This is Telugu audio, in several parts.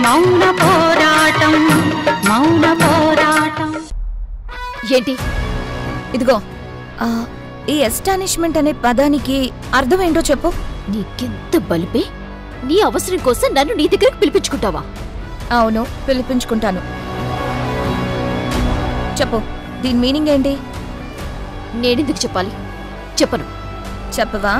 మౌన పోరాటం మౌన పోరాటం ఏంటి ఇదిగో ఆ, ఈ ఎస్టానిష్మెంట్ అనే పదానికి అర్థం ఏంటో చెప్పు నీకెంత బలిపే నీ అవసరం కోసం నన్ను నీ దగ్గరకు పిలిపించుకుంటావా అవును పిలిపించుకుంటాను చెప్పు దీని మీనింగ్ ఏంటి నేనెందుకు చెప్పాలి చెప్పను చెప్పవా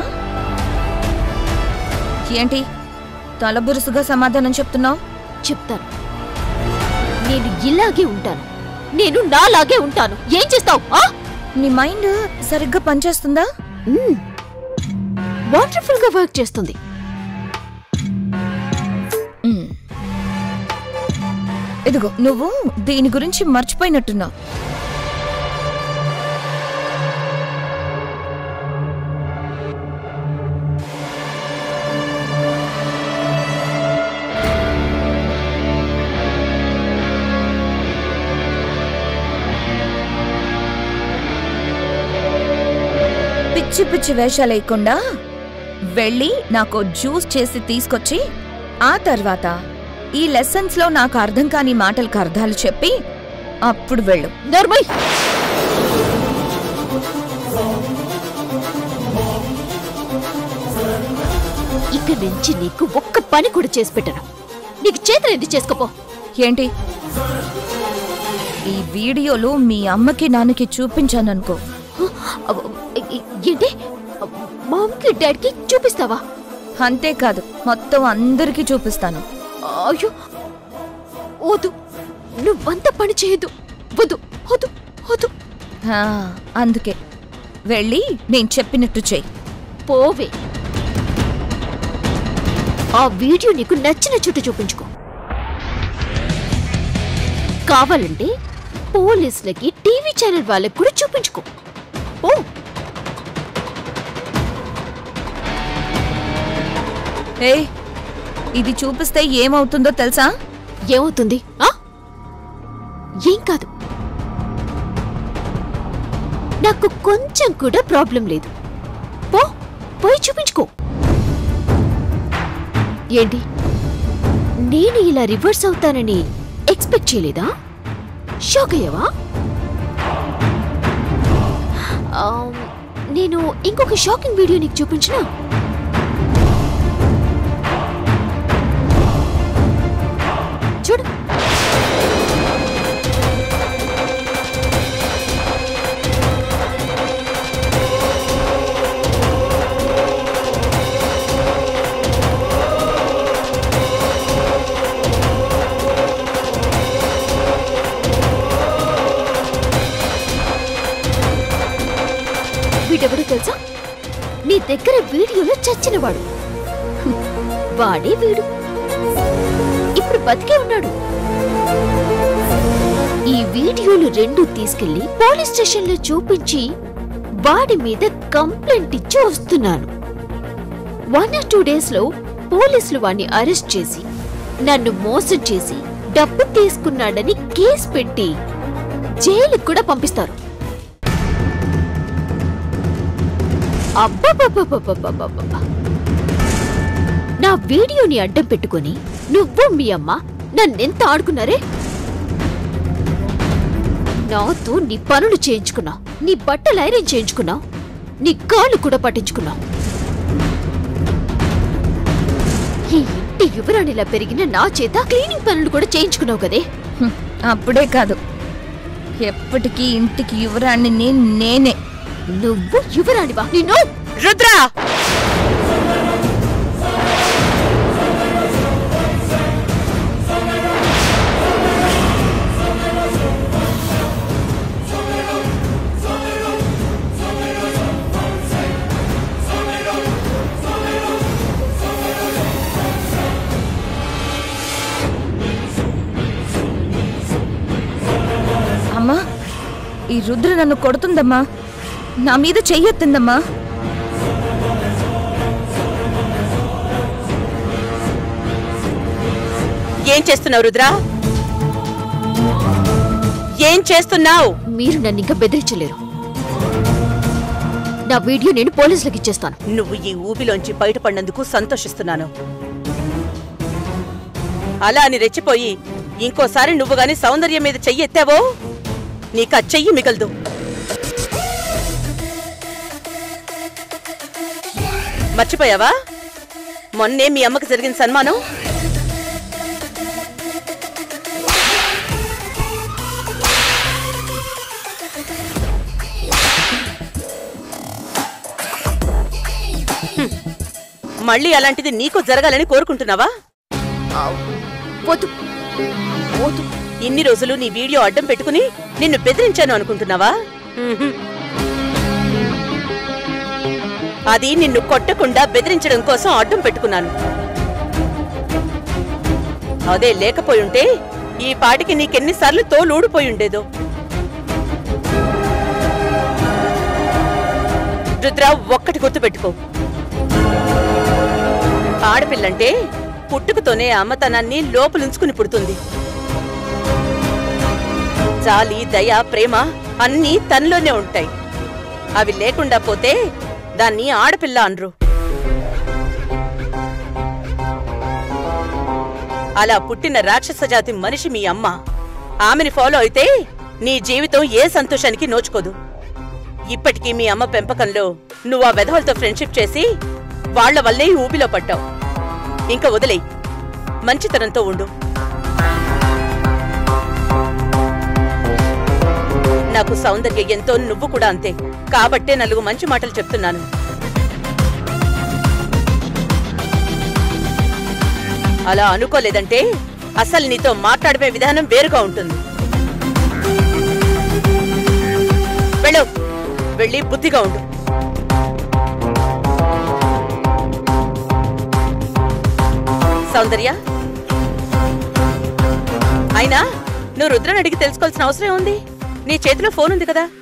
ఏంటి తలబురుసుగా సమాధానం చెప్తున్నావు చెప్తాను నేను ఇలాగే ఉంటాను నేను నాలాగే ఉంటాను ఏం చేస్తావు నీ మైండ్ సరిగ్గా పనిచేస్తుందా వండర్ఫుల్ గా వర్క్ చేస్తుంది మ్మ్. ఇదిగో నువ్వు దీని గురించి మర్చిపోయినట్టున్నావు పిచ్చి పిచ్చి వేషాలు వేయకుండా వెళ్ళి నాకు జ్యూస్ చేసి తీసుకొచ్చి ఆ తర్వాత ఈ లెసన్స్ లో నాకు అర్థం కాని మాటలకు అర్థాలు చెప్పి అప్పుడు వెళ్ళు నర్మయ్ ఇక నుంచి నీకు ఒక్క పని కూడా చేసి పెట్టను నీకు చేతులు ఎందుకు చేసుకోపో ఏంటి ఈ వీడియోలు మీ అమ్మకి నాన్నకి చూపించాననుకో ఏంటి మామకి డాడీకి చూపిస్తావా అంతేకాదు మొత్తం అందరికీ చూపిస్తాను అయ్యో వద్దు నువ్వంత పని చేయదు వద్దు వద్దు వద్దు అందుకే వెళ్ళి నేను చెప్పినట్టు చెయ్యి పోవే ఆ వీడియో నీకు నచ్చిన చుట్టూ చూపించుకో కావాలంటే పోలీసులకి టీవీ ఛానల్ వాళ్ళకి కూడా చూపించుకో ఓ ఏ ఇది చూపిస్తే ఏమవుతుందో తెలుసా ఏమవుతుంది ఆ? ఏం కాదు నాకు కొంచెం కూడా ప్రాబ్లం లేదు పో పోయి చూపించుకో ఏంటి నేను ఇలా రివర్స్ అవుతానని ఎక్స్పెక్ట్ చేయలేదా షాక్ అయ్యావా ఆ, నేను ఇంకొక షాకింగ్ వీడియో నీకు చూపించినా చూడు వీడెవడో తెలుసా నీ దగ్గర వీడియోలో చచ్చినవాడు హ్మ్, వాడే వీడు ఇప్పుడు బతికే ఉన్నాడు ఈ వీడియోలు రెండు తీసుకెళ్లి పోలీస్ స్టేషన్ లో చూపించి వాడి మీద కంప్లైంట్ ఇచ్చి వస్తున్నాను వన్ ఆర్ టూ డేస్ లో పోలీసులు వాణ్ణి అరెస్ట్ చేసి నన్ను మోసం చేసి డబ్బు తీసుకున్నాడని కేసు పెట్టి జైలుకు కూడా పంపిస్తారు అబ్బబ్బబ్బబ్బబ్బబ్బబ్బబ్బ. నా వీడియోని అడ్డం పెట్టుకొని నువ్వు మీ అమ్మ నన్నెంత ఆడుకున్నారే నాతో నీ పనులు చేయించుకున్నావు నీ బట్టలు ఐరన్ చేయించుకున్నావు నీ కాళ్ళు కూడా పట్టించుకున్నావు ఈ ఇంటి యువరాణిలా పెరిగిన నా చేత క్లీనింగ్ పనులు కూడా చేయించుకున్నావు కదే అప్పుడే కాదు ఎప్పటికీ ఇంటికి యువరాణిని నేనే నువ్వు యువరాణివా నిన్ను రుద్రా అమ్మా ఈ రుద్ర నన్ను కొడుతుందమ్మా నా మీద చెయ్యొత్తుందమ్మా ఏం చేస్తున్నావు రుద్రా ఏం చేస్తున్నావు మీరు నన్ను ఇంకా బెదిరించలేరు నా వీడియో నేను పోలీసులకు ఇచ్చేస్తాను నువ్వు ఈ ఊబిలోంచి బయటపడినందుకు సంతోషిస్తున్నాను అలా అని రెచ్చిపోయి ఇంకోసారి నువ్వు గాని సౌందర్యం మీద చెయ్యి ఎత్తావో నీకు ఆ చెయ్యి మిగలదు మర్చిపోయావా మొన్నే మీ అమ్మకి జరిగిన సన్మానం హ్మ్. మళ్ళీ అలాంటిది నీకు జరగాలని కోరుకుంటున్నావా వద్దు వద్దు ఇన్ని రోజులు నీ వీడియో అడ్డం పెట్టుకుని నిన్ను బెదిరించాను అనుకుంటున్నావా మ్మ్హ్మ్. అది నిన్ను కొట్టకుండా బెదిరించడం కోసం అడ్డం పెట్టుకున్నాను అదే లేకపోయుంటే ఈ పాటికి నీకెన్నిసార్లు తోలు ఊడిపోయి ఉండేదో రుద్ర ఒక్కటి గుర్తుపెట్టుకో ఆడపిల్లంటే పుట్టుకతోనే అమ్మతనాన్ని లోపలుంచుకుని పుడుతుంది జాలి దయ ప్రేమ అన్నీ తనలోనే ఉంటాయి అవి లేకుండా పోతే దాన్ని ఆడపిల్ల అనరు అలా పుట్టిన రాక్షస జాతి మనిషి మీ అమ్మ ఆమెని ఫాలో అయితే నీ జీవితం ఏ సంతోషానికి నోచుకోదు ఇప్పటికీ మీ అమ్మ పెంపకంలో నువ్వు ఆ వెధవలతో ఫ్రెండ్షిప్ చేసి వాళ్ల వల్లే ఈ ఊబిలో పడ్డావు ఇంకా వదిలేయ్ మంచితనంతో ఉండు నాకు సౌందర్య ఎంతో నువ్వు కూడా అంతే కాబట్టే నలుగు మంచి మాటలు చెప్తున్నాను అలా అనుకోలేదంటే అసలు నీతో మాట్లాడే విధానం వేరుగా ఉంటుంది వెళ్ళు వెళ్ళి బుద్ధిగా ఉండు సౌందర్య అయినా నువ్వు రుద్రని అడిగి తెలుసుకోవాల్సిన అవసరం ఉంది నీ చేతిలో ఫోన్ ఉంది కదా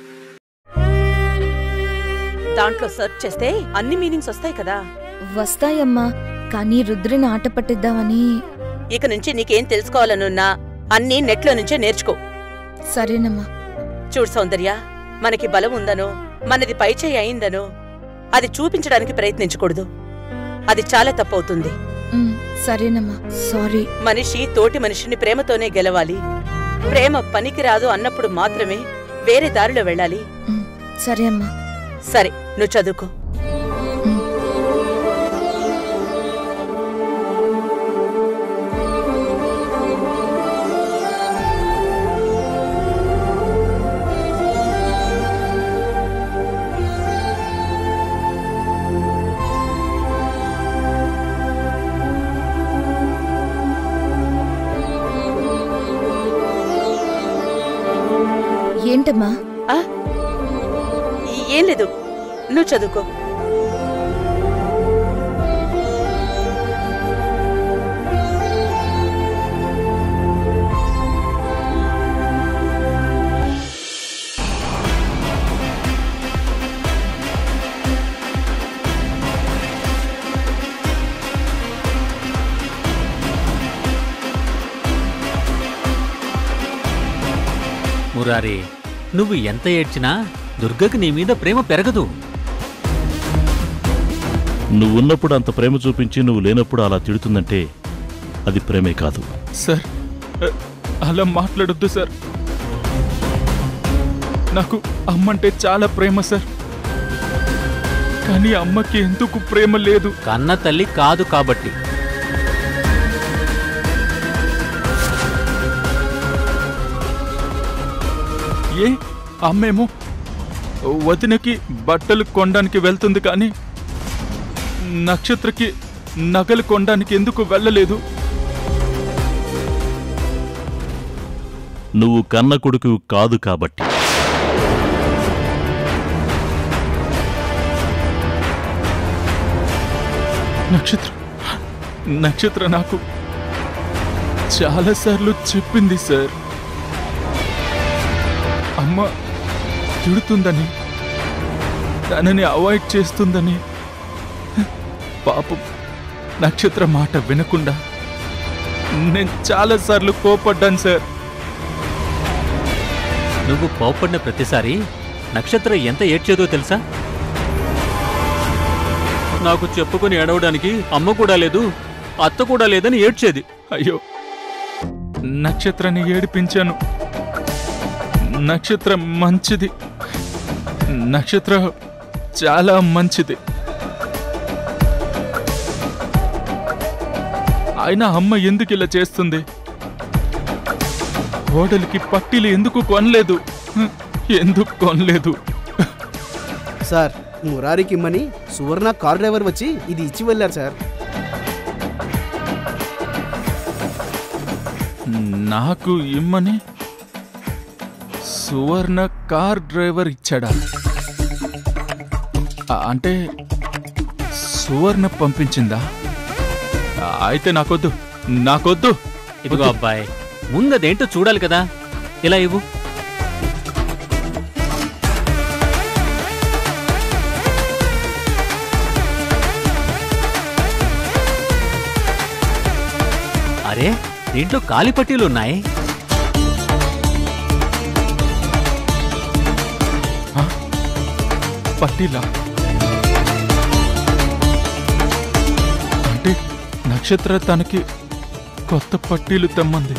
దాంట్లో సెర్చ్ చేస్తే అన్ని మీనింగ్స్ వస్తాయి కదా వస్తాయమ్మా కానీ రుద్రని ఆట పట్టిద్దామని ఇక నుంచి నీకేం తెలుసుకోవాలనున్నా అన్నీ నెట్లో నుంచే నేర్చుకో సరేనమ్మా చూడు సౌందర్య మనకి బలం ఉందనో మనది పైచేయి అయిందనో అది చూపించడానికి ప్రయత్నించకూడదు అది చాలా తప్పవుతుంది ఉమ్, సరేనమ్మా సారీ మనిషి తోటి మనిషిని ప్రేమతోనే గెలవాలి ప్రేమ పనికిరాదు అన్నప్పుడు మాత్రమే వేరే దారిలో వెళ్ళాలి ఉమ్, సరే అమ్మా సరే నువ్వు చదువుకో ఏంటమ్మా ఆ? ఏం లేదు నువ్వు చదువుకో మురారి నువ్వు ఎంత ఏడ్చినా దుర్గకి నీ మీద ప్రేమ పెరగదు నువ్వున్నప్పుడు అంత ప్రేమ చూపించి నువ్వు లేనప్పుడు అలా తిడుతుందంటే అది ప్రేమే కాదు సార్ అ- అలా మాట్లాడొద్దు సార్ నాకు అమ్మంటే చాలా ప్రేమ సార్ కానీ అమ్మకి ఎందుకు ప్రేమ లేదు కన్న తల్లి కాదు కాబట్టి ఏ అమ్మేమో వదినకి బట్టలు కొనడానికి వెళ్తుంది కానీ నక్షత్రకి నగలు కొనడానికి ఎందుకు వెళ్ళలేదు నువ్వు కన్న కొడుకు కాదు కాబట్టి నక్షత్ర నక్షత్ర నాకు చాలాసార్లు చెప్పింది సార్ అమ్మ తిడుతుందని తనని అవాయిడ్ చేస్తుందని పాపం నక్షత్ర మాట వినకుండా నేను చాలాసార్లు కోపడ్డాను సార్ నువ్వు కోప్పడిన ప్రతిసారి నక్షత్ర ఎంత ఏడ్చేదో తెలుసా నాకు చెప్పుకొని ఏడవడానికి అమ్మ కూడా లేదు అత్త కూడా లేదని ఏడ్చేది అయ్యో నక్షత్రాన్ని ఏడిపించాను నక్షత్రం మంచిది నక్షత్ర చాలా మంచిది అయినా అమ్మ ఎందుకు ఇలా చేస్తుంది ఓడలికి పట్టీలు ఎందుకు కొనలేదు ఎందుకు కొనలేదు సార్ మురారికి ఇమ్మని సువర్ణ కార్ డ్రైవర్ వచ్చి ఇది ఇచ్చి వెళ్ళారు సార్ నాకు ఇమ్మని సువర్ణ కార్ డ్రైవర్ ఇచ్చాడా ఆ, అంటే సువర్ణ పంపించిందా ఆ, అయితే నాకొద్దు నాకొద్దు ఇదిగో అబ్బాయి ముందదేంటో చూడాలి కదా ఇలా ఇవ్వు అరే దీంట్లో కాలి పట్టీలు ఉన్నాయి పట్టీలా అంటే నక్షత్ర తనకి కొత్త పట్టీలు తెమ్మంది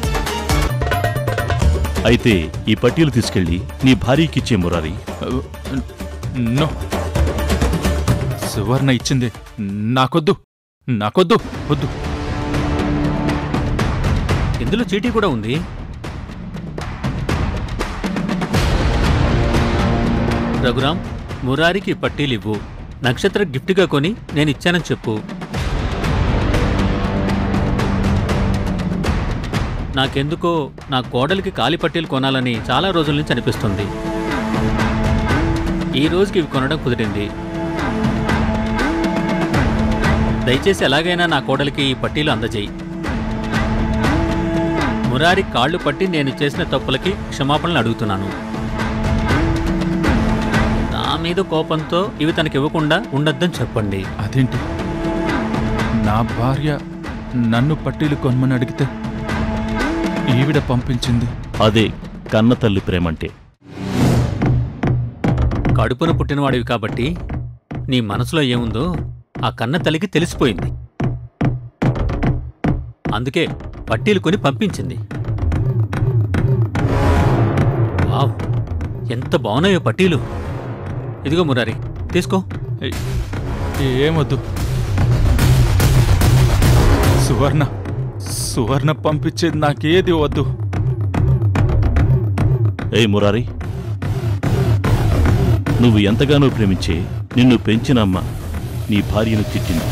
అయితే ఈ పట్టీలు తీసుకెళ్లి నీ భార్యకిచ్చే మురారి నో సువర్ణ ఇచ్చింది నాకొద్దు నాకొద్దు వద్దు ఇందులో చీటీ కూడా ఉంది రఘురాం మురారికి పట్టీలు ఇవ్వు నక్షత్ర గిఫ్ట్గా కొని నేను ఇచ్చానని చెప్పు నాకెందుకో నా కోడలికి కాలి పట్టీలు కొనాలని చాలా రోజుల నుంచి అనిపిస్తుంది ఈ రోజుకి ఇవి కొనడం కుదిరింది దయచేసి ఎలాగైనా నా కోడలికి ఈ పట్టీలు అందజేయి మురారి కాళ్ళు పట్టి నేను చేసిన తప్పులకి క్షమాపణలు అడుగుతున్నాను నా మీద కోపంతో ఇవి తనకి ఇవ్వకుండా ఉండొద్దని చెప్పండి అదేంటి నా భార్య నన్ను పట్టీలు కొనమని అడిగితే ఈవిడ పంపించింది అదే కన్న తల్లి ప్రేమంటే కడుపున పుట్టినవాడివి కాబట్టి నీ మనసులో ఏముందో ఆ కన్న తల్లికి తెలిసిపోయింది అందుకే పట్టీలు కొని పంపించింది వావ్ ఎంత బాగున్నాయో పట్టీలు ఇదిగో మురారి తీసుకో ఏయ్, ఏమొద్దు సువర్ణ సువర్ణ పంపించేది నాకేది వద్దు ఏ మురారి నువ్వు ఎంతగానో ప్రేమించే నిన్ను పెంచిన అమ్మ నీ భార్యను తిట్టింది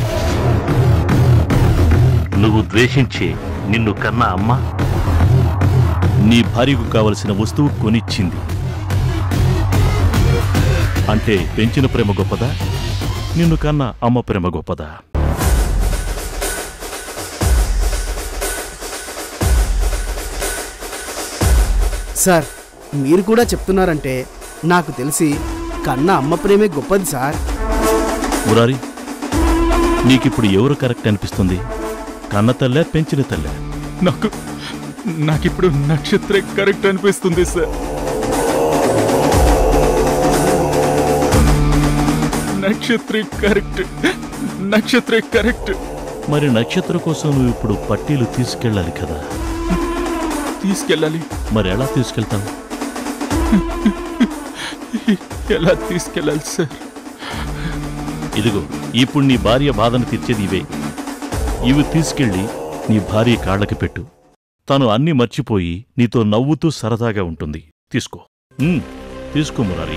నువ్వు ద్వేషించే నిన్ను కన్న అమ్మ నీ భార్యకు కావలసిన వస్తువు కొనిచ్చింది అంటే పెంచిన ప్రేమ గొప్పదా నిన్ను కన్న అమ్మ ప్రేమ గొప్పదా సార్ మీరు కూడా చెప్తున్నారంటే నాకు తెలిసి కన్న అమ్మ ప్రేమే గొప్పది సార్ మురారి నీకిప్పుడు ఎవరు కరెక్ట్ అనిపిస్తుంది కన్న తల్లే పెంచిన తల్లే నాకు నాకిప్పుడు నక్షత్ర కరెక్ట్ అనిపిస్తుంది సార్ నక్షత్రి కరెక్ట్ నక్షత్ర కరెక్ట్ మరి నక్షత్ర కోసం నువ్వు ఇప్పుడు పట్టీలు తీసుకెళ్ళాలి కదా తీసుకెళ్ళాలి మరి ఎలా తీసుకెళ్తావు ఎలా తీసుకెళ్ళాలి సార్ ఇదిగో ఇప్పుడు నీ భార్య బాధను తీర్చేది ఇవే ఇవి తీసుకెళ్ళి నీ భార్య కాళ్ళకి పెట్టు తను అన్ని మర్చిపోయి నీతో నవ్వుతూ సరదాగా ఉంటుంది తీసుకో ఉమ్, తీసుకో మురారి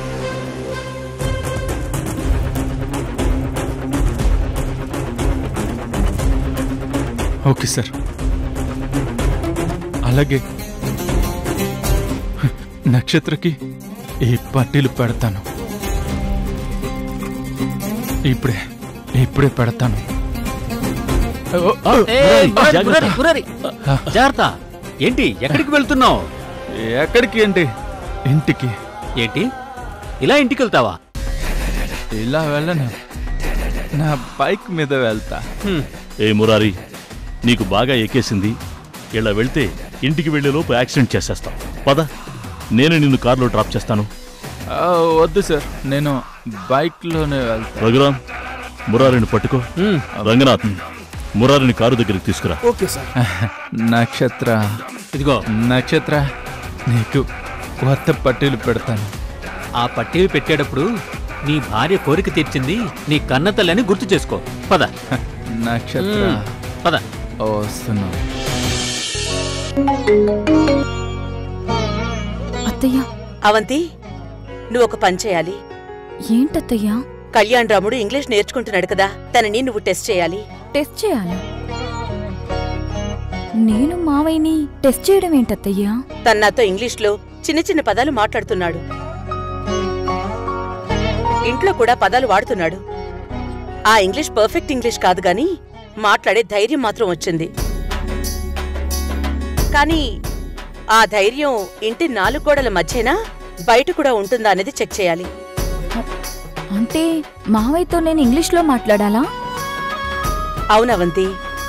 ఓకే సార్ అలాగే నక్షత్రకి ఈ పట్టీలు పెడతాను ఇప్పుడే ఇప్పుడే పెడతాను ఓ, ఓ, ఏయ్, మురారి, జాగ్రత్త. మురారి, మురారి. జాగ్రత్త ఏంటి ఎక్కడికి వెళ్తున్నావు ఎక్కడికి ఏంటి ఇంటికి ఏంటి ఇలా ఇంటికి వెళ్తావా ఇలా వెళ్ళను నా బైక్ మీద వెళ్తా హ్మ్, ఏ మురారి నీకు బాగా ఎక్కేసింది ఇలా వెళ్తే ఇంటికి వెళ్లేలోపు యాక్సిడెంట్ చేసేస్తాం పద నేను నిన్ను కారులో డ్రాప్ చేస్తాను ఆ, వద్దు సార్ నేను బైక్లోనే వెళ్తా రఘురామ్ మురారిని పట్టుకో హ్మ్. రంగనాథ్ మురారిని కారు దగ్గరికి తీసుకురా ఓకే సార్ నక్షత్ర ఇదిగో నక్షత్ర నీకు కొత్త పట్టీలు పెడతాను ఆ పట్టీలు పెట్టేటప్పుడు నీ భార్య కోరిక తీర్చింది నీ కన్నతల్లని గుర్తు చేసుకో పద నక్షత్ర మ్మ్. పద వస్తున్నావు అత్తయ్య అవంతి నువ్వు ఒక పని చేయాలి ఏంటత్తయ్యా కళ్యాణ్ రాముడు ఇంగ్లీష్ నేర్చుకుంటున్నాడు కదా తనని నువ్వు టెస్ట్ చేయాలి టెస్ట్ చేయాలా నేను మావయ్యని టెస్ట్ చేయడం ఏంటత్తయ్యా తన నాతో ఇంగ్లీష్లో చిన్న చిన్న పదాలు మాట్లాడుతున్నాడు ఇంట్లో కూడా పదాలు వాడుతున్నాడు ఆ ఇంగ్లీష్ పర్ఫెక్ట్ ఇంగ్లీష్ కాదు గాని మాట్లాడే ధైర్యం మాత్రం వచ్చింది కానీ ఆ ధైర్యం ఇంటి నాలుగు గోడల మధ్యేనా బయట కూడా ఉంటుందా అనేది చెక్ చేయాలి అంటే మావయ్యతో నేను ఇంగ్లీష్లో మాట్లాడాలా అవునవంతి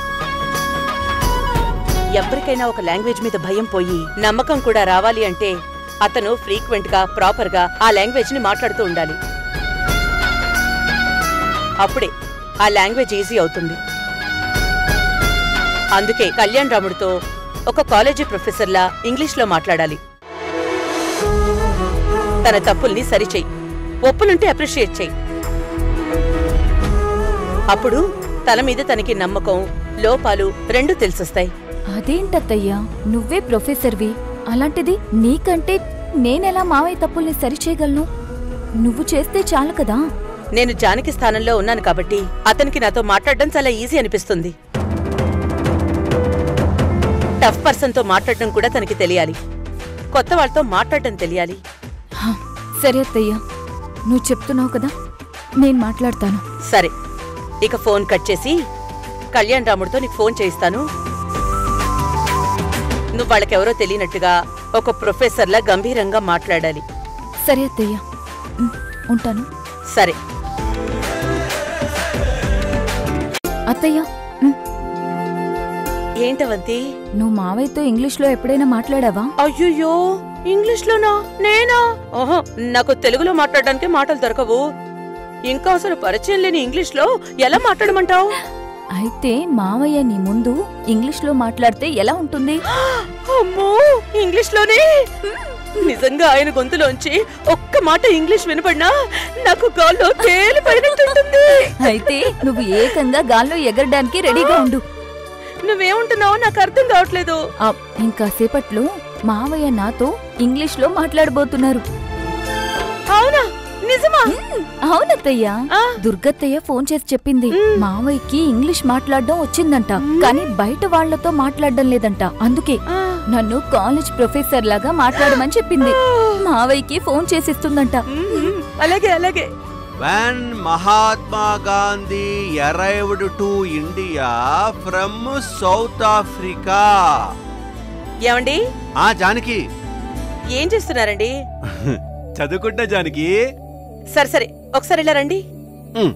ఎవరికైనా ఒక లాంగ్వేజ్ మీద భయం పోయి నమ్మకం కూడా రావాలి అంటే అతను ఫ్రీక్వెంట్ గా ప్రాపర్ గా ఆ లాంగ్వేజ్ ని మాట్లాడుతూ ఉండాలి అప్పుడే ఆ లాంగ్వేజ్ ఈజీ అవుతుంది అందుకే కళ్యాణ్ రాముడితో ఒక కాలేజీ ప్రొఫెసర్లా ఇంగ్లీష్లో మాట్లాడాలి తన తప్పుల్ని సరిచెయ్యి ఒప్పులుంటే అప్రిషియేట్ చెయ్యి అప్పుడు తన మీద తనకి నమ్మకం లోపాలు రెండు తెలిసొస్తాయి అదేంటత్తయ్యా నువ్వే ప్రొఫెసర్వి అలాంటిది నీకంటే నేనెలా మావయ్య తప్పుల్ని సరిచేయగలను నువ్వు చేస్తే చాలు కదా నేను జానకి స్థానంలో ఉన్నాను కాబట్టి అతనికి నాతో మాట్లాడడం చాలా ఈజీ అనిపిస్తుంది టఫ్ పర్సన్ తో మాట్లాడడం కూడా తనకి తెలియాలి కొత్త వాళ్ళతో మాట్లాడడం తెలియాలి హా, సరే అత్తయ్య నువ్వు చెప్తున్నావు కదా నేను మాట్లాడతాను సరే ఇక ఫోన్ కట్ చేసి కళ్యాణ్ రాముడితో నీకు ఫోన్ చేయిస్తాను నువ్వు వాళ్ళకెవరో తెలియనట్టుగా ఒక ప్రొఫెసర్లా గంభీరంగా మాట్లాడాలి సరే అత్తయ్య ఉమ్, ఉంటాను సరే అత్తయ్య ఉమ్, ఏంటవంతి నువ్వు మావయ్యతో ఇంగ్లీష్లో ఎప్పుడైనా మాట్లాడావా అయ్యయ్యో ఇంగ్లీష్ లోనా నేనా ఓహో నాకు తెలుగులో మాట్లాడడానికి మాటలు దొరకవు ఇంకా అసలు పరిచయం లేని ఇంగ్లీష్ లో ఎలా మాట్లాడమంటావు అయితే మావయ్య నీ ముందు ఇంగ్లీష్లో మాట్లాడితే ఎలా ఉంటుంది అమ్మో ఇంగ్లీష్ లోనే నిజంగా ఆయన గొంతులోంచి ఒక్క మాట ఇంగ్లీష్ వినపడినా నాకు గాల్లో తేలిపోయినట్టుంటుంది అయితే నువ్వు ఏకంగా గాల్లో ఎగరడానికి రెడీగా ఉండు నువ్వేముంటున్నావో నాకు అర్థం కావట్లేదు ఆ, ఇంకా సేపట్లో మావయ్య నాతో ఇంగ్లీష్లో మాట్లాడబోతున్నారు అవునా నిజమా అవునత్తయ్య ఆ. దుర్గత్తయ్య ఫోన్ చేసి చెప్పింది మావయ్యకి ఇంగ్లీష్ మాట్లాడడం వచ్చిందంట కానీ బయట వాళ్లతో మాట్లాడడం లేదంట అందుకే ఆ. నన్ను కాలేజ్ ప్రొఫెసర్ లాగా మాట్లాడమని చెప్పింది మావయ్యకి ఫోన్ చేసిస్తుందంట మ్మ్. అలాగే అలాగే When Mahatma Gandhi arrived to India from South Africa. ఏమండి ఆ జానకి ఏం చేస్తున్నారండి చదువుకుంటా జానకి సరే సరే ఒకసారి ఇలా రండి ఉమ్.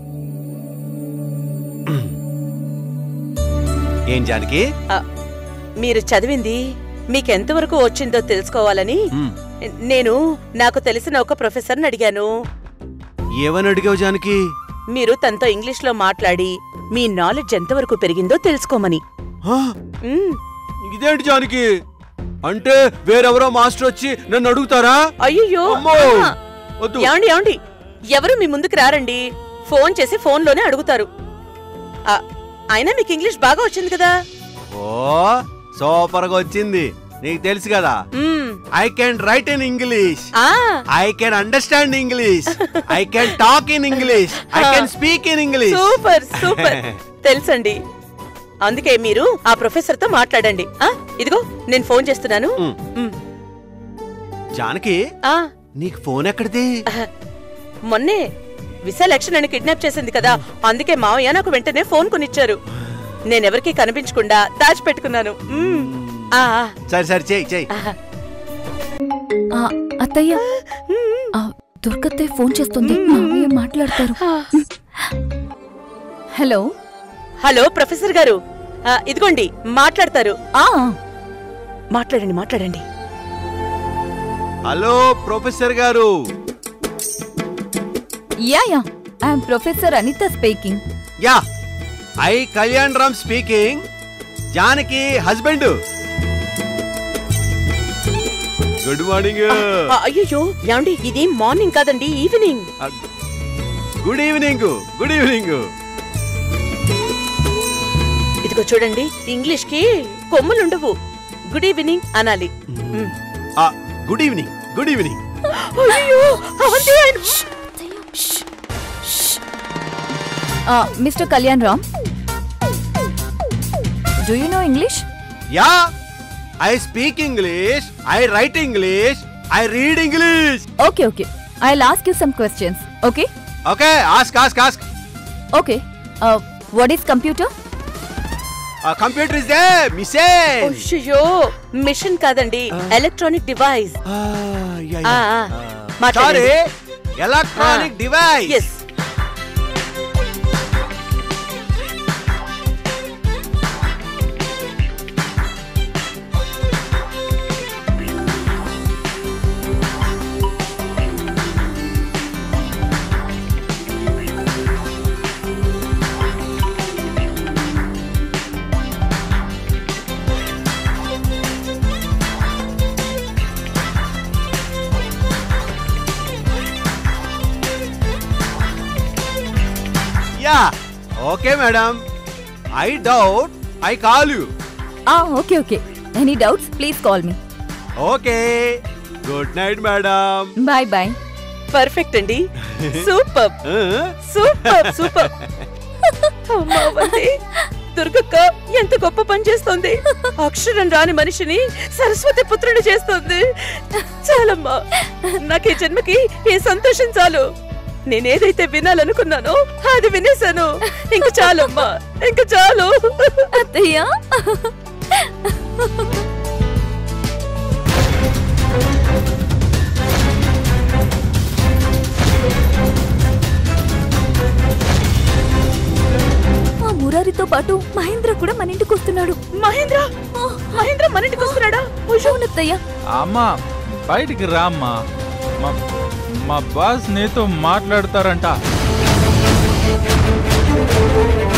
ఏం జానకి ఆ, మీరు చదివింది మీకెంతవరకు వచ్చిందో తెలుసుకోవాలని ఉమ్. నేను నాకు తెలిసిన ఒక ప్రొఫెసర్ని అడిగాను ఏమని అడిగావు జానకి మీరు తనతో ఇంగ్లీష్లో మాట్లాడి మీ నాలెడ్జ్ ఎంతవరకు పెరిగిందో తెలుసుకోమని ఆ, మ్మ్. ఇదేంటి జానకి అంటే వేరెవరో మాస్టర్ వచ్చి నన్ను అడుగుతారా అయ్యయ్యో అమ్మో! ఆ. వద్దు ఏమండి ఏమండి ఎవరు మీ ముందుకు రారండి ఫోన్ చేసి ఫోన్లోనే అడుగుతారు ఆ, అయినా మీకు ఇంగ్లీష్ బాగా వచ్చింది కదా ఓ సూపర్ గా వచ్చింది నీకు తెలుసు కదా hmm. I can write in English ఆ, I can understand English I can talk in English I can speak in English super super తెలుసండి అందుకే మీరు ఆ ప్రొఫెసర్ తో మాట్లాడండి ఆ ఇదిగో నేను ఫోన్ చేస్తున్నాను మ్. మ్. జానకి ఆ నీకు ఫోన్ ఎక్కడిది మొన్నే విశాలక్ష్మి నన్ను కిడ్నాప్ చేసింది కదా అందుకే మావయ్య నాకు వెంటనే ఫోన్ కొనిచ్చారు నేనెవరికీ కనిపించకుండా దాచిపెట్టుకున్నాను మ్. ఆ, ఆ, సరే సరే చెయ్యి చెయ్యి ఆహా. ఆ, అత్తయ్య ఆ, దుర్గత్తయ్య ఫోన్ చేస్తుంది మావయ్య మాట్లాడతారు హలో హలో ప్రొఫెసర్ గారు ఆ, ఇదిగోండి మాట్లాడతారు ఆ మాట్లాడండి మాట్లాడండి హలో ప్రొఫెసర్ గారు yeah yeah I'm professor Anitha speaking yeah I Kalyan Ram speaking Janaki husband good morning ఆ, అయ్యయ్యో ఏమండి ఇది మార్నింగ్ కాదండి evening good evening good evening ఇదిగో చూడండి ఇంగ్లీష్ కి కొమ్ములుండవు గుడ్ ఈవినింగ్ అనాలి మ్. గుడ్ ఈవినింగ్ గుడ్ ఈవినింగ్ అయ్యో అవంతి ఆయన mister Kalyan Ram do you know English yeah I speak English I write English I read English okay okay I last you some questions okay okay ask ask ask okay what is computer computer is the message అయ్యో మిషన్ కాదండి ఎలక్ట్రానిక్ డివైస్ ఆ, ఆ. సారీ మాట్లాడండి electronic device yes yeah okay madam I doubt I call you okay okay any doubts please call me okay good night madam bye bye perfect అండి సూపర్ సూపర్ సూపర్ అమ్మా వంతి దుర్గక్క ఎంత గొప్ప పని చేస్తోంది అక్షరం రాని మనిషిని సరస్వతి పుత్రుని చేస్తోంది చాలమ్మా నాకు ఈ జన్మకి ఈ సంతోషం చాలు నేనేదైతే వినాలనుకున్నానో అది వినేశాను ఇంక చాలమ్మా ఇంక చాలు అత్తయ్య ఆ మురారితో పాటు మహేంద్ర కూడా మన ఇంటికి వస్తున్నాడు మహేంద్ర మహేంద్ర మన ఇంటికి వస్తున్నాడా అవునత్తయ్య అమ్మా బయటికి రా అమ్మా మా- మా బాస్ నీతో మాట్లాడతారంట